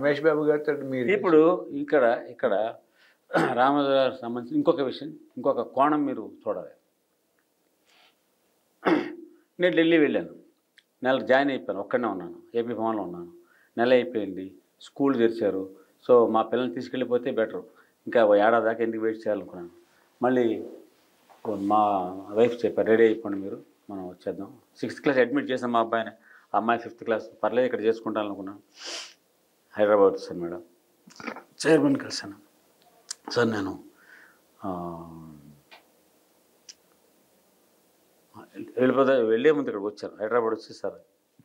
రమేష్ బాబు గారితో మీరు ఇప్పుడు ఇక్కడ ఇక్కడ రామరాజు గారికి సంబంధించి ఇంకొక విషయం ఇంకొక కోణం మీరు చూడాలి నేను ఢిల్లీ వెళ్ళాను నెల జాయిన్ అయిపోయాను ఒక్కడనే ఉన్నాను ఏపీ భవన్లో ఉన్నాను నెల అయిపోయింది స్కూల్ తెరిచారు సో మా పిల్లల్ని తీసుకెళ్ళిపోతే బెటర్ ఇంకా ఓ ఏడాది దాకా ఎందుకు వెయిట్ చేయాలనుకున్నాను మళ్ళీ ఓ మా వైఫ్ చెప్పారు రెడీ అయిపోండి మీరు మనం వచ్చేద్దాం సిక్స్త్ క్లాస్ అడ్మిట్ చేసాం మా అబ్బాయిని ఆ అమ్మాయి ఫిఫ్త్ క్లాస్ పర్లేదు ఇక్కడ చేసుకుంటాను అనుకున్నాను హైదరాబాద్ వచ్చాను మేడం చైర్మన్ కలిసాను సార్ నేను ఆ, వెళ్ళిపోతే వెళ్ళే ముందు ఇక్కడికి వచ్చాను హైదరాబాద్ వచ్చి సార్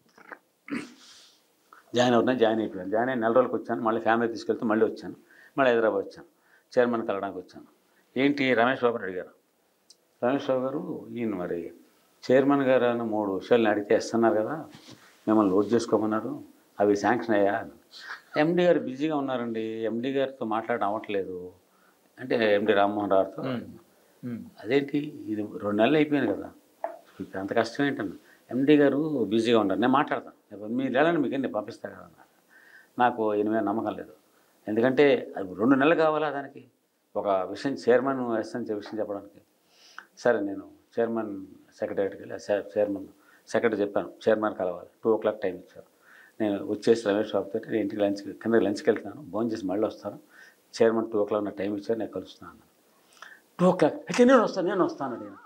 జాయిన్ అవుతున్నా జాయిన్ అయిపోయాను జాయిన్ అయిన నెల రోజులకు వచ్చాను మళ్ళీ ఫ్యామిలీ తీసుకెళ్తే మళ్ళీ వచ్చాను మళ్ళీ హైదరాబాద్ వచ్చాను చైర్మన్ కలవడానికి వచ్చాను ఏంటి రమేష్ బాబు అడిగారు రమేష్ బాబు గారు ఈయన మరి చైర్మన్ గారు అని మూడు విషయాలను అడిగితే ఇస్తున్నారు కదా మిమ్మల్ని లోడ్ చేసుకోమన్నారు అవి శాంక్షన్ అయ్యా ఎండి గారు బిజీగా ఉన్నారండి ఎండి గారితో మాట్లాడడం అవ్వట్లేదు అంటే ఎండి రామ్మోహన్ రావుతో ఉమ్. అదేంటి ఇది రెండు నెలలు అయిపోయింది కదా ఇప్పుడు అంత కష్టం ఏంటన్నా ఎండి గారు బిజీగా ఉన్నారు నేను మాట్లాడతాను ఇప్పుడు మీరు వెళ్ళండి మీకు నేను పంపిస్తాను కదా అన్నారు. నాకు ఈయన మీద నమ్మకం లేదు ఎందుకంటే అది రెండు నెలలు కావాలా దానికి ఒక విషయం చైర్మన్ ఎస్ఎన్ విషయం చెప్పడానికి సరే నేను చైర్మన్ సెక్రటరీకి వెళ్ళి చై- చైర్మన్ సెక్రటరీ చెప్పాను చైర్మన్ కలవాలి టూ ఓ క్లాక్ టైం ఇచ్చారు నేను వచ్చేసి రమేష్ బాబుతో నేను ఇంటికి లంచ్ కింద లంచ్కి వెళ్తున్నాను భోజనం చేసి మళ్ళీ వస్తాను చైర్మన్ టూ ఓ క్లాక్ నాకు టైం ఇచ్చారు నేను కలుస్తున్నాను అన్నాను. టూ ఓ క్లాక్ అయితే నేను వస్తాను నేను వస్తాను నేను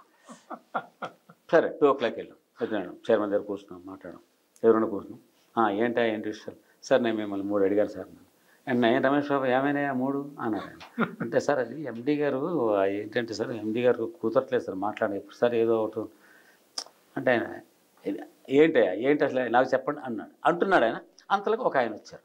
సరే టూ ఓ క్లాక్ వెళ్ళాం వచ్చినాడు చైర్మన్ దగ్గర కూర్చున్నాం మాట్లాడాం ఎవరైనా కూర్చున్నాం "ఆ, ఏంటా ఏంటి విషయాలు సార్ నేను మిమ్మల్ని మూడు అడిగాను సార్ నేను అండ్ ఏం రమేష్ బాబు ఏమైనా మూడు అన్నారు ఆయన అంటే సార్ అది ఎండి గారు ఆ ఏంటంటే సార్ ఎండి గారు కుదరట్లేదు సార్ మాట్లాడే ఇప్పుడు సార్ ఏదో ఒకటి అంటే ఆయన "ఇది- ఏంటి ఏంటి అసలు నాకు చెప్పండి అన్నాడు అంటున్నాడు ఆయన అంతలోకి ఒక ఆయన వచ్చారు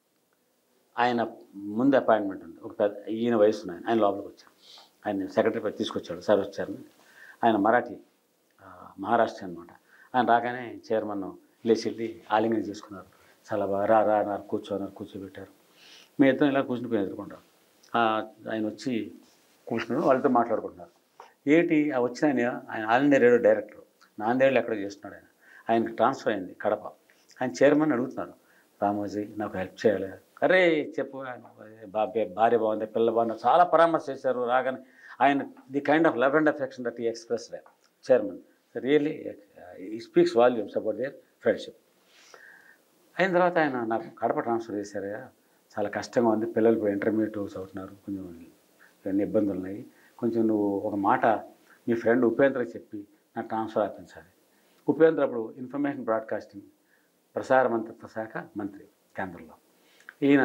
ఆయన ముందు అపాయింట్మెంట్ ఉంది ఒక పెద్ద ఈయన వయసు ఆయన ఆయన లోపలికి వచ్చారు ఆయన సెక్రటరీ తీసుకొచ్చాడు సార్ వచ్చారు ఆయన మరాఠీ ఆ, మహారాష్ట్ర అనమాట ఆయన రాగానే చైర్మన్ లేచి వెళ్ళి ఆలింగనం చేసుకున్నారు చాలా బాగా రా రా అన్నారు కూర్చోన్నారు కూర్చోబెట్టారు మీ ఇద్దరం ఇలా కూర్చుని ఎదుర్కొంటారు ఆ, ఆయన వచ్చి కూర్చున్నారు వాళ్ళతో మాట్లాడుకుంటున్నారు ఏంటి ఆ వచ్చిన ఆయన ఆయన ఆల్ ఇండియా రేడియో డైరెక్టర్ నాందేళ్ళు ఎక్కడ చేస్తున్నాడు ఆయన ఆయనకి ట్రాన్స్ఫర్ అయింది కడప ఆయన చైర్మన్ అడుగుతున్నారు రామోజీ నాకు హెల్ప్ చేయాలి అరే చెప్పు బాబే భార్య బాగుంది పిల్ల బాగుంది చాలా పరామర్శ చేశారు రాగానే ఆయన the kind of love and affection that he express chairman really he speaks volumes about their friendship అయిన తర్వాత ఆయన నాకు కడప ట్రాన్స్ఫర్ చేశారయ్యా చాలా కష్టంగా ఉంది పిల్లలు ఇప్పుడు ఇంటర్మీడియట్ చదువుతున్నారు కొంచెం ఇవన్నీ ఇబ్బందులు ఉన్నాయి కొంచెం నువ్వు ఒక మాట మీ ఫ్రెండ్ ఉపేంద్రకి చెప్పి నాకు ట్రాన్స్ఫర్ ఆపించాలి ఉపేంద్ర అప్పుడు ఇన్ఫర్మేషన్ బ్రాడ్కాస్టింగ్ ప్రసార మంత్రిత్వ శాఖ మంత్రి కేంద్రంలో ఈయన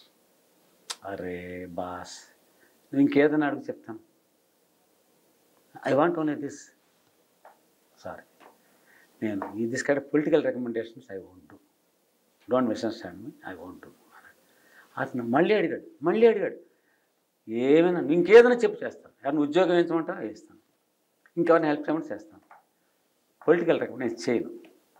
అరే బాస్ నువ్వు ఇంకేదైనా అడుగు చెప్తాను I want only this sorry నేను ఈ this kind political recommendations I want do don't misunderstand me I want do అతను మళ్ళీ అడిగాడు మళ్ళీ అడిగాడు ఏమైనా ఇంకేదైనా చెప్పు చేస్తాను ఎవరైనా ఉద్యోగం వేయించమంటారా వేస్తాను ఇంకెవరైనా హెల్ప్ చేయమంటే చేస్తాను పొలిటికల్ రికమెండేషన్ చేయను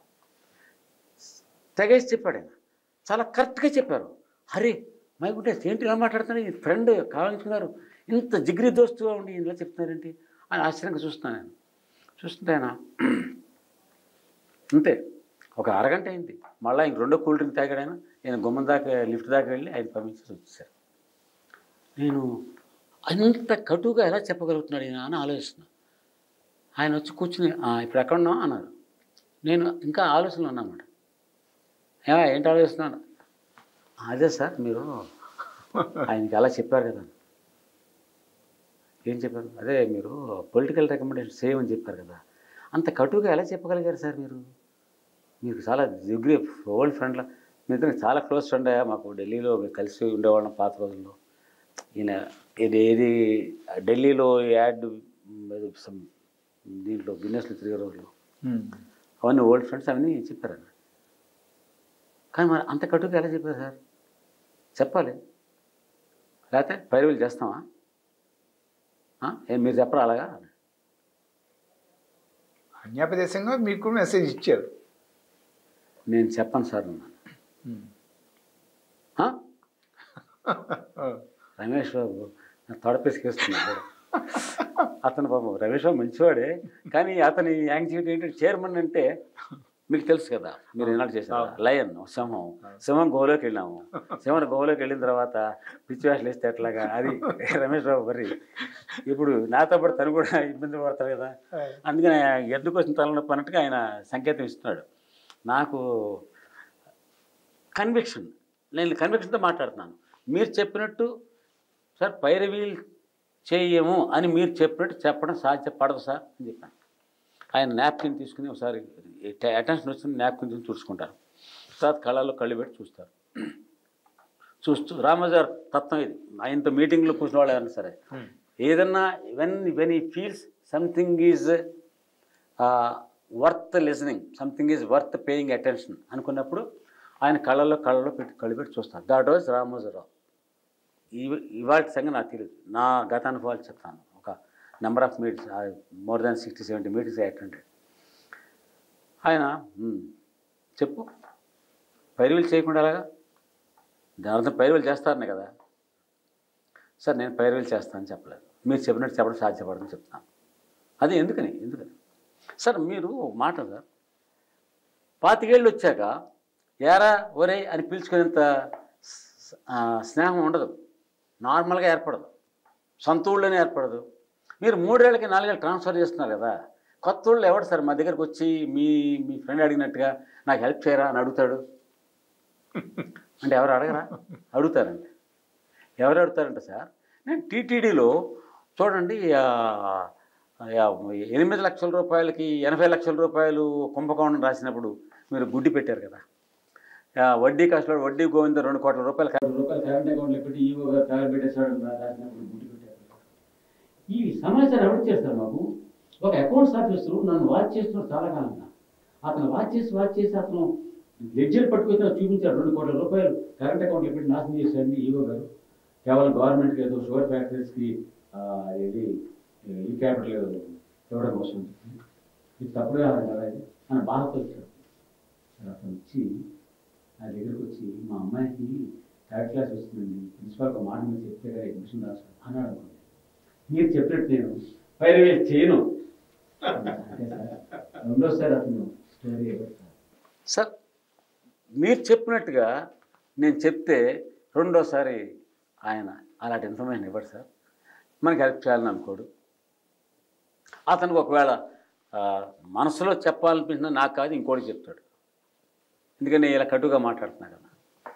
తెగేసి చెప్పాడు ఆయన చాలా కరెక్ట్గా చెప్పారు హరే మై గుడ్డెస్ ఏంటి ఇలా మాట్లాడుతున్నారు ఈ ఫ్రెండ్ కావాలనుకున్నారు ఇంత జిగ్రీ దోస్తుగా ఉండి ఇలా చెప్తున్నారేంటి అని ఆశ్చర్యంగా చూస్తున్నాను నేను చూస్తుంటే ఆయన అంతే ఒక అరగంట అయింది మళ్ళీ ఇంక రెండో కూల్ డ్రింక్ తాగాడు ఆయన ఆయన గుమ్మం దాకా లిఫ్ట్ దాకా వెళ్ళి ఆయన పంపించేసి వచ్చేసారు నేను అంత కటుగా ఎలా చెప్పగలుగుతున్నాడు ఈయన అని ఆలోచిస్తున్నా ఆయన వచ్చి కూర్చుని "ఆ, ఇప్పుడు ఎక్కడ ఉన్నావు అన్నారు నేను ఇంకా ఆలోచనలో ఉన్నామాట ఏమా ఏంటి ఆలోచిస్తున్నాను అదే సార్ మీరు ఆయనకి అలా చెప్పారు కదా ఏం చెప్పారు అదే మీరు పొలిటికల్ రికమెండేషన్ చేయమని చెప్పారు కదా అంత కటుగా ఎలా చెప్పగలిగారు సార్ మీరు మీకు చాలా డిగ్రీ ఓల్డ్ ఫ్రెండ్లా మీ ఇద్దరు చాలా క్లోజ్ ఫ్రెండ్ అయ్యా మాకు ఢిల్లీలో మేము కలిసి ఉండేవాళ్ళం పాత రోజుల్లో ఈయన ఇది ఏది ఢిల్లీలో యాడ్ ఏదో some దీంట్లో బిజినెస్లో తిరిగే రోజులు ఉమ్. అవన్నీ ఓల్డ్ ఫ్రెండ్స్ అవన్నీ చెప్పారు ఆయన కానీ మరి అంత కటుగా ఎలా చెప్పారు సార్ చెప్పాలి లేకపోతే పైరువులు చేస్తామా ఆ? ఏం మీరు చెప్పరా అలాగా అన్యాపదేశంగా మీకు కూడా మెసేజ్ ఇచ్చారు నేను చెప్పను సార్ అన్నాను ఉమ్. ఆ? ఆ. రమేష్ బాబు నా తొడపేసుకేస్తున్నాడు అతను బాబు రమేష్ బాబు మంచివాడే కానీ అతని యాంగ్జైటీ ఏంటంటే చైర్మన్ అంటే మీకు తెలుసు కదా మీరు ఏనాడు చేశారు లయన్ సింహం సింహం గోలోకి వెళ్ళాము సింహం గోలోకి వెళ్ళిన తర్వాత పిచ్చి వేషాలు వేస్తే ఎట్లాగా అది రమేష్ బాబు మరి ఇప్పుడు నాతో పాటు తను కూడా ఇబ్బంది పడతారు కదా అందుకని ఎందుకు వచ్చిన తలనొప్పి అన్నట్టుగా ఆయన సంకేతం ఇస్తున్నాడు నాకు కన్విక్షన్ నేను కన్విక్షన్తో మాట్లాడుతున్నాను మీరు చెప్పినట్టు సార్ పైరవీల్ చేయము అని మీరు చెప్పినట్టు చెప్పడం సాధ్యపడదు సార్ అని చెప్పాను ఆయన నాప్కిన్ తీసుకుని ఒకసారి అటెన్షన్ వచ్చింది నాప్కిన్ తీసుకుని చూసుకుంటారు తర్వాత కళ్ళల్లో కళ్ళు పెట్టి చూస్తారు చూస్తూ రామోజీ గారు తత్వం ఇది ఆయనతో మీటింగ్లో కూర్చున్న వాళ్ళు ఏమన్నా సరే ఏదన్నా when when he feels something is worth listening something is worth paying attention అనుకున్నప్పుడు ఆయన కళ్ళల్లో కళ్ళలో పెట్టి కళ్ళు పెట్టి చూస్తారు దాట్ వాజ్ రామోజీరావు ఇవ- ఇవాళ సంగతి నాకు తెలియదు నా గత అనుభవాలు చెప్తాను ఒక number of meetings more than sixty seventy meetings attended ఆయన "మ్మ్, చెప్పు పైరువులు చేయకుండా అలాగా దాని అర్థం పైరువులు చేస్తారనే కదా సార్ నేను పైరువులు చేస్తానని చెప్పలేదు మీరు చెప్పినట్టు చెప్పడం సాధ్యపడదని చెప్తాను అది ఎందుకని ఎందుకని సార్ మీరు ఒక మాట సార్ పాతికేళ్ళు వచ్చాక ఏరా ఒరే అని పిలుచుకునేంత స- ఆ, స్నేహం ఉండదు నార్మల్గా ఏర్పడదు సొంత ఊళ్ళోనే ఏర్పడదు మీరు మూడేళ్ళకి నాలుగేళ్ళు ట్రాన్స్ఫర్ చేస్తున్నారు కదా కొత్త ఊళ్ళో ఎవడు సార్ మా దగ్గరకు వచ్చి మీ మీ ఫ్రెండ్ అడిగినట్టుగా నాకు హెల్ప్ చేయరా అని అడుగుతాడు అంటే ఎవరు అడగరా అడుగుతారండి ఎవరు అడుగుతారంటే సార్ నేను టీటీడీలో చూడండి ఆ, ఆ, ఎనిమిది లక్షల రూపాయలకి ఎనభై లక్షల రూపాయలు కుంభకోణం రాసినప్పుడు మీరు గుడ్డి పెట్టారు కదా ఆ, వడ్డీ కష్టపడి వడ్డీ గోవింద రెండు కోట్ల రూపాయలు కరెంట్ రూపాయలు కరెంట్ అకౌంట్లో పెట్టి ఈవో గారు తగలు పెట్టేశాడు అని రాసినప్పుడు గుడ్డి పెట్టారు ఈ సమాచారం ఎవరు చేస్తారు మాకు ఒక అకౌంట్స్ ఆఫీసరు నన్ను వాచ్ చేస్తున్నాడు చాలా కాలంగా అతను వాచ్ చేసి వాచ్ చేసి అతను లెడ్జర్ పట్టుకొని నాకు చూపించాడు రెండు కోట్ల రూపాయలు కరెంట్ అకౌంట్లో పెట్టి నాశనం చేశాడు ఈవో గారు కేవలం గవర్నమెంట్కి ఏదో షుగర్ ఫ్యాక్టరీస్కి ఇది ఈ క్యాపిటల్ ఇవ్వడం కోసం ఇది తప్పుడే కదా ఇది అని బాధతో వచ్చాడు సార్ అతను వచ్చి నా దగ్గరికి వచ్చి మా అమ్మాయికి థర్డ్ క్లాస్ వస్తుందండి ప్రిన్సిపాల్ ఒక మాట మీరు చెప్తే కదా అడ్మిషన్ రాస్తాను అన్నాడు అనుకోండి మీరు చెప్పినట్టు నేను పైరు వేలు చేయను అంటే సార్ రెండోసారి అతను స్టోరీ ఎవరు సార్ సార్ మీరు చెప్పినట్టుగా నేను చెప్తే రెండోసారి ఆయన అలాంటి ఇన్ఫర్మేషన్ ఇవ్వడు సార్ మనకి హెల్ప్ చేయాలని అనుకోడు అతనికి ఒకవేళ ఆ, మనసులో చెప్పాలనిపించిన నాకు కాదు ఇంకోటి చెప్తాడు ఎందుకంటే నేను ఇలా కటుగా మాట్లాడుతున్నా కదా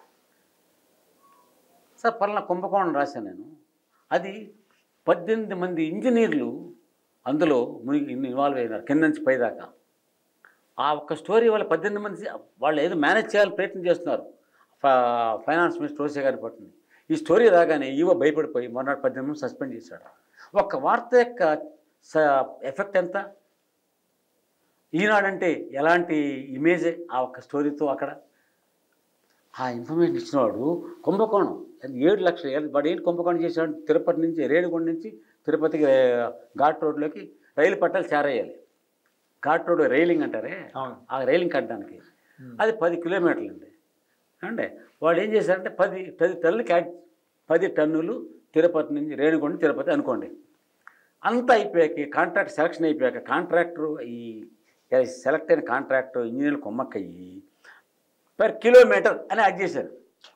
సార్ పలానా కుంభకోణం రాశాను నేను అది పద్దెనిమిది మంది ఇంజనీర్లు అందులో మునిగి ఇన్వాల్వ్ అయినారు కింద నుంచి పైదాకా ఆ ఒక్క స్టోరీ వాళ్ళ పద్దెనిమిది మంది వాళ్ళు ఏదో మేనేజ్ చేయాలని ప్రయత్నం చేస్తున్నారు ఫ- ఫైనాన్స్ మినిస్టర్ రోసే గారి పట్టింది ఈ స్టోరీ రాగానే ఈవో భయపడిపోయి మొన్నటి పద్దెనిమిది మంది సస్పెండ్ చేశాడు ఒక్క వార్త యొక్క స- ఎఫెక్ట్ ఎంత ఈనాడంటే ఎలాంటి ఇమేజే ఆ ఒక్క స్టోరీతో అక్కడ ఆ ఇన్ఫర్మేషన్ ఇచ్చినవాడు కుంభకోణం అది ఏడు లక్షలు ఏడు- వాడు ఏంటి కుంభకోణం చేశాడు తిరుపతి నుంచి రేణిగుండ నుంచి తిరుపతికి ఏ, ఘాట్ రోడ్లోకి రైలు పట్టాలు చేరేయాలి ఘాట్ రోడ్ రైలింగ్ అంటారే అవును ఆ రైలింగ్ కట్టడానికి అది పది కిలోమీటర్లు అండి అంటే వాడు ఏం చేశారంటే పది పది టన్నులు క్యాట్ పది టన్నులు తిరుపతి నుంచి రేణిగుండ తిరుపతి అనుకోండి అంతా అయిపోయాక కాంట్రాక్ట్ సెలక్షన్ అయిపోయాక కాంట్రాక్టర్ ఈ సెలెక్ట్ అయిన కాంట్రాక్టర్ ఇంజనీర్లు కొమ్మక్కయ్యి పర్ కిలోమీటర్ అని యాడ్ చేశారు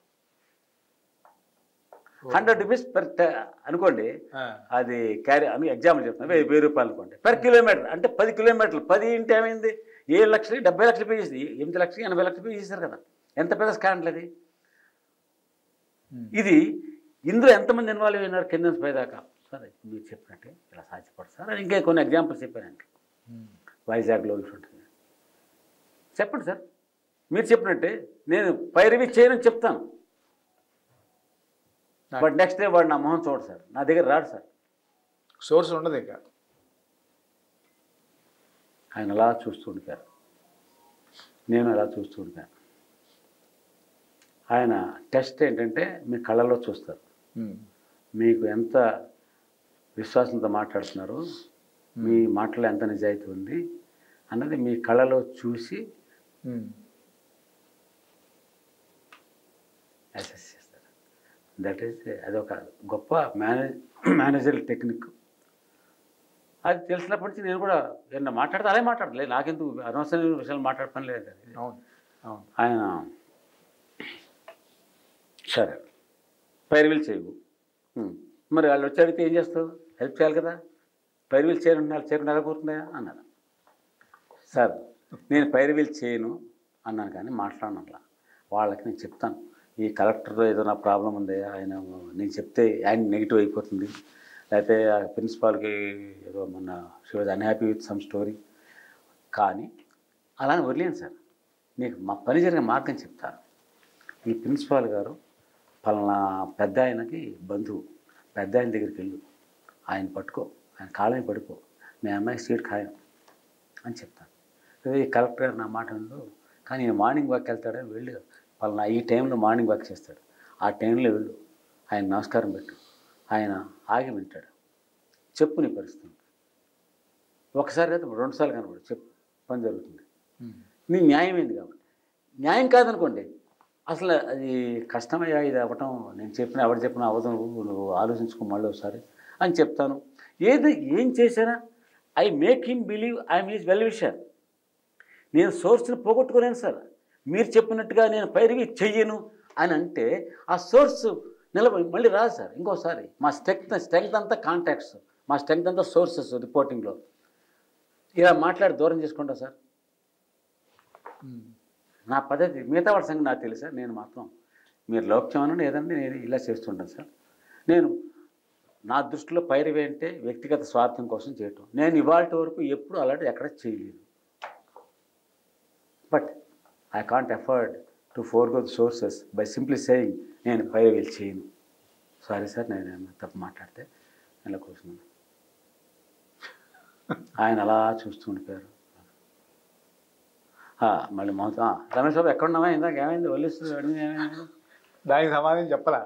హండ్రెడ్ రూపీస్ పర్ అనుకోండి ఆ, అది క్యారీ అని ఎగ్జాంపుల్ చెప్తున్నా వెయ్యి వెయ్యి రూపాయలు అనుకోండి పర్ కిలోమీటర్ అంటే పది కిలోమీటర్లు పది ఇంటి ఏమైంది ఏడు లక్షలు డెబ్బై లక్షలు పే చేసి ఎనిమిది లక్షలు ఎనభై లక్షలు పే చేశారు కదా ఎంత పెద్ద స్కాండల్ అది ఉమ్. ఇది ఇందులో ఎంతమంది ఇన్వాల్వ్ అయినారు కింద నుంచి పైదాకా సరే మీరు చెప్పినట్టే ఇలా సాధ్యపడు సార్ అని ఇంకా కొన్ని ఎగ్జాంపుల్స్ చెప్పానండి ఉమ్. వైజాగ్లో ఇట్లా ఉంటుంది చెప్పండి సార్ మీరు చెప్పినట్టే నేను పైరవి చేయనని చెప్తాను బట్ నెక్స్ట్ డే వాడు నా మొహం చూడు సార్ నా దగ్గర రాడు సార్ సోర్స్ ఉండదు ఇక ఆయన అలా చూస్తూ ఉండిపోయారు నేను అలా చూస్తూ ఉండిపోయాను ఆయన టెస్ట్ ఏంటంటే మీ కళ్ళలో చూస్తారు ఉమ్. మీకు ఎంత విశ్వాసంతో మాట్లాడుతున్నారు మీ మాటలో ఎంత నిజాయితీ ఉంది అన్నది మీ కళ్ళలో చూసి ఉమ్. అసెస్ చేస్తారు దట్ ఈస్ అదొక గొప్ప మేనేజ్ మేనేజర్ టెక్నిక్ అది తెలిసినప్పటి నుంచి నేను కూడా ఏమన్నా మాట్లాడితే అలాగే మాట్లాడలేదు నాకెందుకు అనవసరమైన విషయాలు మాట్లాడే పని లేదు అవును అవును ఆయన సరే పైరువీలు చేయవు ఉం. మరి వాళ్ళు వచ్చి అడిగితే ఏం చేస్తావు హెల్ప్ చేయాలి కదా పైరువీలు చేయను వాళ్ళు చేయకుండా ఎలా కూరుతున్నాయా అన్నారు సార్ నేను పైరువీలు చేయను అన్నాను కానీ మాట్లాడను అట్లా వాళ్ళకి నేను చెప్తాను ఈ కలెక్టర్ ఏదో నా ప్రాబ్లం ఉంది ఆయన నేను చెప్తే ఆయన నెగిటివ్ అయిపోతుంది లేకపోతే ఆ ప్రిన్సిపాల్కి ఏదో మొన్న she was unhappy with some story కానీ అలానే వదిలేను సార్ నీకు మా పని జరిగిన మార్గం చెప్తాను ఈ ప్రిన్సిపాల్ గారు పలానా పెద్ద ఆయనకి బంధువు పెద్ద ఆయన దగ్గరికి వెళ్ళు ఆయన పట్టుకో ఆయన కాళ్ళని పడుకో మీ అమ్మాయి సీట్ ఖాయం అని చెప్తాను అదే ఈ కలెక్టర్ గారు నా మాట ఉండు కానీ ఈయన మార్నింగ్ వాక్ వెళ్తాడని వెళ్ళు పలానా ఈ టైంలో మార్నింగ్ వాక్ చేస్తాడు ఆ టైంలో వెళ్ళు ఆయన నమస్కారం పెట్టు ఆయన ఆగి వింటాడు చెప్పు నీ పరిస్థితి ఒకసారి కదా రెండుసార్లు కనబడు చెప్పు పని జరుగుతుంది ఉమ్. నీ న్యాయమైంది కాబట్టి న్యాయం కాదనుకోండి అసలు అది కష్టమయ్యా ఇది అవ్వటం నేను చెప్పిన ఎవరు చెప్పినా అవ్వదు నువ్వు నువ్వు ఆలోచించుకో మళ్ళీ ఒకసారి అని చెప్తాను ఏది ఏం చేశానా I make him believe I'm is well wisher నేను సోర్స్ని పోగొట్టుకోలేను సార్ మీరు చెప్పినట్టుగా నేను పైరువి చెయ్యను అని అంటే ఆ సోర్స్ నిలబ మళ్ళీ రాదు సార్ ఇంకోసారి మా స్ట్రెంగ్త్ స్ట్రెంగ్త్ అంతా కాంటాక్ట్స్ మా స్ట్రెంగ్త్ అంతా సోర్సెస్ రిపోర్టింగ్లో ఇలా మాట్లాడి దూరం చేసుకుంటా సార్ ఉమ్. నా పద్ధతి మిగతా వాడి సంగతి నాకు తెలుసా నేను మాత్రం మీరు లౌక్యం అనండి ఏదంటే నేను ఇలా చేస్తుంటాను సార్ నేను నా దృష్టిలో పైరవి అంటే వ్యక్తిగత స్వార్థం కోసం చేయటం నేను ఇవాళ వరకు ఎప్పుడు అలాంటి ఎక్కడ చేయలేదు but I can't afford to forgo the sources by simply saying నేను పైరవీలు చేయను సారీ సార్ నేను ఏమన్నా తప్పు మాట్లాడితే నేను ఇలా కూర్చున్నాను ఆయన అలా చూస్తూ ఉండిపోయారు ఆ, మళ్ళీ మొత్తం ఆ, రమేష్ బాబు ఎక్కడ ఉన్నావా ఇందాక ఏమైంది వల్లిస్తుంది అడిగింది ఏమైంది దానికి సమాధానం చెప్పలా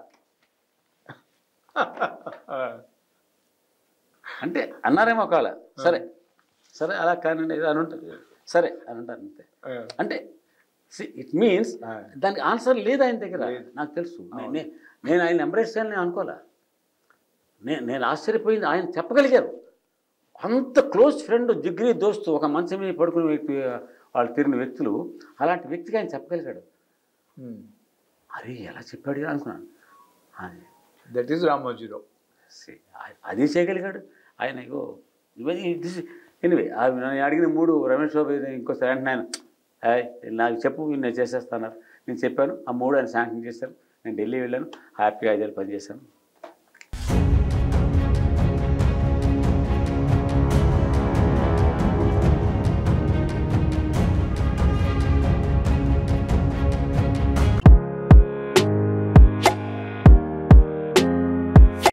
అంటే అన్నారేమో ఒకవేళ సరే సరే అలా కానండి ఇది అని ఉంటుంది సరే అని అంటారు అంతే అంటే ఇట్ మీన్స్ ఆ. దానికి ఆన్సర్ లేదు ఆయన దగ్గర లేదు. నాకు తెలుసు నే- నే- నేను ఆయన ఎంబ్రేస్ చేయాలని నేను అనుకోలే నేను నేను ఆశ్చర్యపోయింది ఆయన చెప్పగలిగారు అంత క్లోజ్ ఫ్రెండ్ జిగ్రీ దోస్తు ఒక మంచం మీద పడుకునే వ్యక్తి వాళ్ళు తిరిగిన వ్యక్తులు అలాంటి వ్యక్తికి ఆయన చెప్పగలిగాడు అరే ఎలా చెప్పాడు అనుకున్నాను అది దట్ ఈస్ రామోజీరావు See, ఆ- అది చేయగలిగాడు ఆయన ఇగో ఇవన్నీ దిస్ ఎనివే నేను అడిగిన మూడు రమేష్ బాబు ఇది ఇంకోసారి వెంటనే ఆయన "హాయ్, నాకు చెప్పు నేను చేసేస్తాను నేను చెప్పాను ఆ మూడు ఆయన శాంక్షన్ చేశాను నేను ఢిల్లీ వెళ్ళాను హ్యాపీగా ఐదేళ్ళు పనిచేశాను